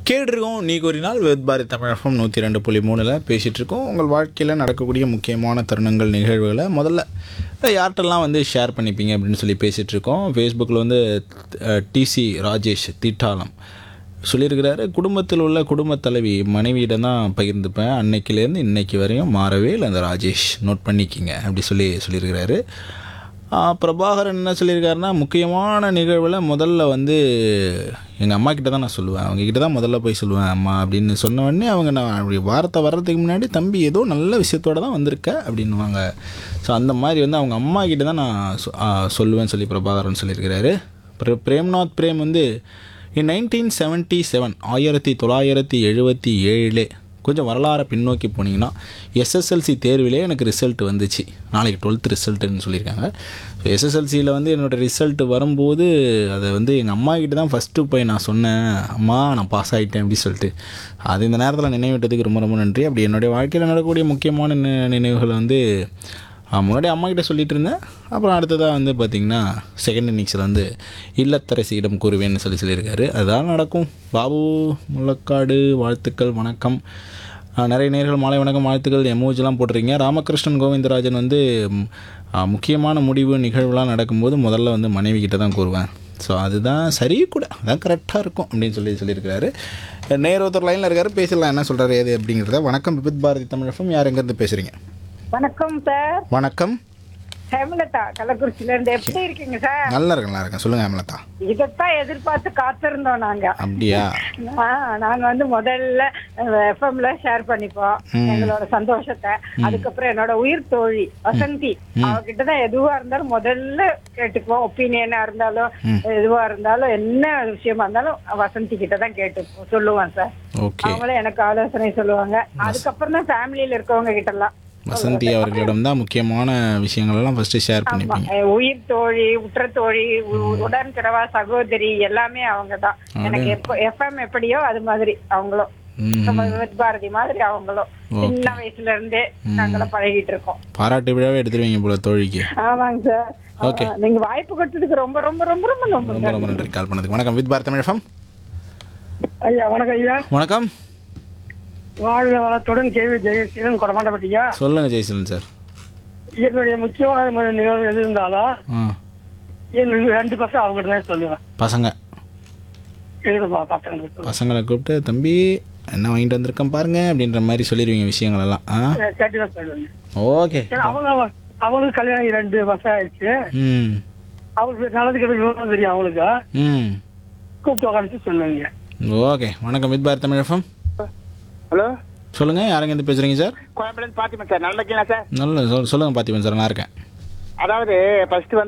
கேட்டிருக்கோம் நீ ஒரு நாள் வெத் பாரதி தமிழகம் நூற்றி ரெண்டு புள்ளி மூணில் பேசிகிட்டு இருக்கோம் உங்கள் வாழ்க்கையில் நடக்கக்கூடிய முக்கியமான தருணங்கள் நிகழ்வுகளை முதல்ல யார்கிட்டலாம் வந்து ஷேர் பண்ணிப்பீங்க அப்படின்னு சொல்லி பேசிகிட்டு இருக்கோம் ஃபேஸ்புக்கில் வந்து டிசி ராஜேஷ் திட்டாலம் சொல்லியிருக்கிறாரு குடும்பத்தில் உள்ள குடும்பத் தலைவி மனைவியிடம் தான் பகிர்ந்துப்பேன் அன்னைக்கிலேருந்து இன்னைக்கு வரையும் மாறவே இல்லை அந்த ராஜேஷ் நோட் பண்ணிக்கிங்க அப்படி சொல்லி சொல்லியிருக்கிறாரு ஆ, பிரபாகரன் என்ன சொல்லியிருக்காருன்னா முக்கியமான நிகழ்வில் முதல்ல வந்து எங்கள் அம்மா கிட்ட தான் நான் சொல்லுவேன் அவங்க கிட்ட தான் முதல்ல போய் சொல்லுவேன் அம்மா அப்படின்னு சொன்ன உடனே அவங்க நான் அப்படி வார்த்தை வர்றதுக்கு முன்னாடி தம்பி ஏதோ நல்ல விஷயத்தோட தான் வந்திருக்க அப்படின்னுவாங்க ஸோ அந்த மாதிரி வந்து அவங்க அம்மா கிட்ட தான் நான் சொ- ஆ, சொல்லுவேன்னு சொல்லி பிரபாகரன் சொல்லியிருக்கிறாரு பிர- பிரேம்நாத் பிரேம் வந்து இன் நைன்டீன் செவன்ட்டி செவன் ஆயிரத்தி தொள்ளாயிரத்தி எழுபத்தி ஏழிலே கொஞ்சம் வரலாறை பின்னோக்கி போனீங்கன்னா எஸ்எஸ்எல்சி தேர்விலே எனக்கு ரிசல்ட் வந்துச்சு நாளைக்கு டுவெல்த் ரிசல்ட்டுன்னு சொல்லியிருக்காங்க ஸோ எஸ்எஸ்எல்சியில் வந்து என்னோடய ரிசல்ட் வரும்போது அதை வந்து எங்கள் அம்மா கிட்ட தான் ஃபஸ்ட்டு போய் நான் சொன்னேன் அம்மா நான் பாஸ் ஆகிட்டேன் அப்படி சொல்லிட்டு அது இந்த நேரத்தில் நினைவிட்டதுக்கு ரொம்ப ரொம்ப நன்றி அப்படி என்னுடைய வாழ்க்கையில் நடக்கக்கூடிய முக்கியமான நி- நினைவுகளை வந்து ஆ, முன்னாடி அம்மா கிட்ட சொல்லிட்டு இருந்தேன் அப்புறம் அடுத்ததாக வந்து பார்த்திங்கன்னா செகண்ட் இன்னிங்ஸில் வந்து இல்லத்தரசியிடம் கூறுவேன்னு சொல்லி சொல்லியிருக்காரு அதுதான் நடக்கும் பாபு முள்ளக்காடு வாழ்த்துக்கள் வணக்கம் ஆ, நிறைய நேர்கள் மாலை வணக்கம் வாழ்த்துக்கள் எமோஜிலாம் போட்டிருக்கீங்க ராமகிருஷ்ணன் கோவிந்தராஜன் வந்து ம், ஆ, முக்கியமான முடிவு நிகழ்வுலாம் நடக்கும்போது முதல்ல வந்து மனைவி கிட்ட தான் கூறுவேன் ஸோ அதுதான் சரி கூட அதான் கரெக்டாக இருக்கும் அப்படின்னு சொல்லி சொல்லியிருக்கிறாரு நேர் ஒருத்தர் லைனில் இருக்காரு பேசலாம் என்ன சொல்கிறாரு ஏது அப்படிங்கிறத வணக்கம் விபித் பாரதி தமிழகம் யார் எங்கேருந்து பேசுகிறீங்க வணக்கம் சார் வணக்கம் ஹேமலதா கள்ளக்குறிச்சில இருந்து எப்படி இருக்கீங்க சார் நல்லா இருக்கேன் நல்லா இருக்கேன் சொல்லுங்க அமலதா இதைத்தான் எதிர்பார்த்து காத்திருந்தோம் நாங்க அப்படியா ஆ, நாங்க வந்து முதல்ல எஃப்எம்ல ஷேர் பண்ணிப்போம் எங்களோட சந்தோஷத்தை அதுக்கப்புறம் என்னோட உயிர் தோழி வசந்தி அவகிட்ட தான் எதுவா இருந்தாலும் முதல்ல கேட்டுக்குவோம் ஒப்பீனியனா இருந்தாலும் எதுவா இருந்தாலும் என்ன விஷயமா இருந்தாலும் வசந்தி கிட்ட தான் கேட்டுப்போம் சொல்லுவோம் சார் ஓகே அவங்களும் எனக்கு ஆலோசனை சொல்லுவாங்க அதுக்கப்புறம் தான் ஃபேமிலியில இருக்கவங்க கிட்ட எல்லாம் வசந்தி அவர்களிடம் தான் முக்கியமான விஷயங்கள் எல்லாம் ஃபர்ஸ்ட் ஷேர் பண்ணிப்பீங்க அஹ் உயிர் தோழி உற்ற தோழி உ- உடன் பிறவா சகோதரி எல்லாமே அவங்க தான் எனக்கு எப்போ எஃப்எம் எப்படியோ அது மாதிரி அவங்களும் ம். நம்ம வித் பாரதி மாதிரி அவங்களும் சின்ன வயசுல இருந்தே நாங்களும் பழகிட்டு இருக்கோம் பாராட்டு விழாவே எடுத்துருவீங்க போல தோழிக்கு ஆமாங்க சார் Okay. ஆஹ் நீங்க வாய்ப்பு கொடுத்ததுக்கு ரொம்ப ரொம்ப ரொம்ப ரொம்ப ரொம்ப ரொம்ப ரொம்ப நன்றி கால் பண்ணதுக்கு வணக்கம் வித் பாரத் தமிழகம் ஐயா வணக்கம் ஐயா வணக்கம் வாழ்க வளத்துடன் கேவி ஜெயசீலன் கொடமாட்டப்பட்டியா சொல்லுங்க ஜெய்சலன் சார் என்னுடைய முக்கியமான ம- நிகழ்வு எது இருந்தாலும் ஆ என் ரெண்டு பசங்க அவங்ககிட்ட தான் சொல்லுவேன் பசங்க எழுதுமா பசங்க பசங்களை கூப்பிட்டு தம்பி என்ன வாங்கிட்டு வந்திருக்கேன் பாருங்க அப்படின்ற மாதிரி சொல்லிடுவீங்க விஷயங்கள் எல்லாம் ஆ கேட்டு தான் சொல்லுவேன் ஓகே ஏன்னா அவங்க அவங்களுக்கு கல்யாணம் ஆகி ரெண்டு வருஷம் ஆயிடுச்சு ம் அவங்களுக்கு நல்லது கெட்டது விவரம் தெரியும் அவங்களுக்கு ம் கூப்பிட்டு உட்காந்து சொல்லுவீங்க ஓகே வணக்கம் வித் பாரத் தமிழகம் ஹலோ சொல்லுங்க யாருங்க இருந்து பேசுறீங்க சார் கோயம்புலேருந்து பாத்திமா சார் நல்லா இருக்கீங்களா சார் நல்ல சொல் சொல்லுங்க பார்த்திபன் சார் நல்லா இருக்கேன் அதாவது ஃபர்ஸ்ட் வந்து